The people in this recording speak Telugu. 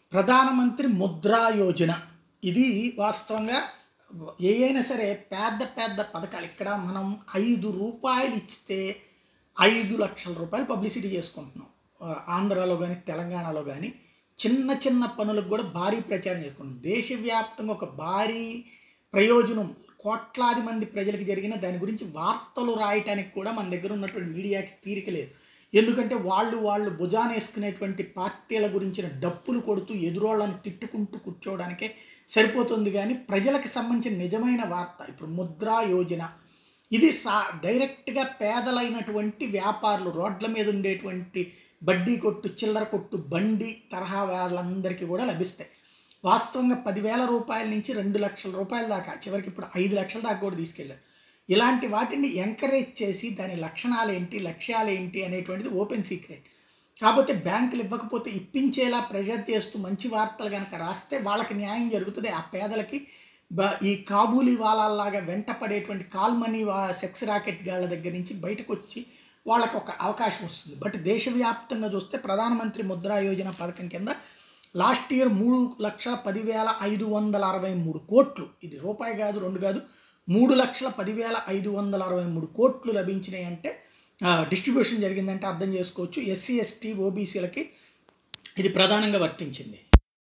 ప్రధానమంత్రి ముద్రా యోజన ఇది వాస్తవంగా ఏ అయినా సరే పెద్ద పెద్ద పథకాలు ఇక్కడ మనం ఐదు రూపాయలు ఇస్తే ఐదు లక్షల రూపాయలు పబ్లిసిటీ చేసుకుంటున్నాం ఆ, ఆంధ్రాలో కానీ తెలంగాణలో కానీ చిన్న చిన్న పనులకు కూడా భారీ ప్రచారం చేసుకుంటున్నాం దేశవ్యాప్తంగా ఒక భారీ ప్రయోజనం కోట్లాది మంది ప్రజలకు జరిగిన దాని గురించి వార్తలు రాయటానికి కూడా మన దగ్గర ఉన్నటువంటి మీడియాకి తీరిక లేదు ఎందుకంటే వాళ్ళు వాళ్ళు భుజాన వేసుకునేటువంటి పార్టీల గురించిన డప్పులు కొడుతూ ఎదురోళ్ళని తిట్టుకుంటూ కూర్చోవడానికే సరిపోతుంది కానీ ప్రజలకు సంబంధించిన నిజమైన వార్త ఇప్పుడు ముద్రా యోజన ఇది సా డైరెక్ట్గా పేదలైనటువంటి వ్యాపారులు రోడ్ల మీద ఉండేటువంటి బడ్డీ కొట్టు చిల్లర కొట్టు బండి తరహా వాళ్ళందరికీ కూడా లభిస్తాయి వాస్తవంగా పదివేల రూపాయల నుంచి రెండు లక్షల రూపాయల దాకా చివరికి ఇప్పుడు ఐదు లక్షల దాకా కూడా తీసుకెళ్ళారు ఇలాంటి వాటిని ఎంకరేజ్ చేసి దాని లక్షణాలు ఏంటి లక్ష్యాలు ఏంటి అనేటువంటిది ఓపెన్ సీక్రెట్ కాకపోతే బ్యాంకులు ఇవ్వకపోతే ఇప్పించేలా ప్రెషర్ చేస్తూ మంచి వార్తలు కనుక రాస్తే వాళ్ళకి న్యాయం జరుగుతుంది ఆ పేదలకి బ- ఈ కాబూలీ వాలాల్లాగా వెంట పడేటువంటి కాల్ మనీ వా- సెక్స్ రాకెట్ గాళ్ళ దగ్గర నుంచి బయటకు వచ్చి వాళ్ళకి ఒక అవకాశం వస్తుంది బట్ దేశవ్యాప్తంగా చూస్తే ప్రధానమంత్రి ముద్రా యోజన పథకం కింద లాస్ట్ ఇయర్ మూడు లక్షల పదివేల ఐదు వందల అరవై మూడు కోట్లు ఇది రూపాయి కాదు రెండు కాదు మూడు లక్షల పదివేల ఐదు వందల అరవై మూడు కోట్లు లభించినాయి అంటే డిస్ట్రిబ్యూషన్ జరిగిందంటే అర్థం చేసుకోవచ్చు ఎస్సీ ఎస్టీ ఓబీసీలకి ఇది ప్రధానంగా వర్తించింది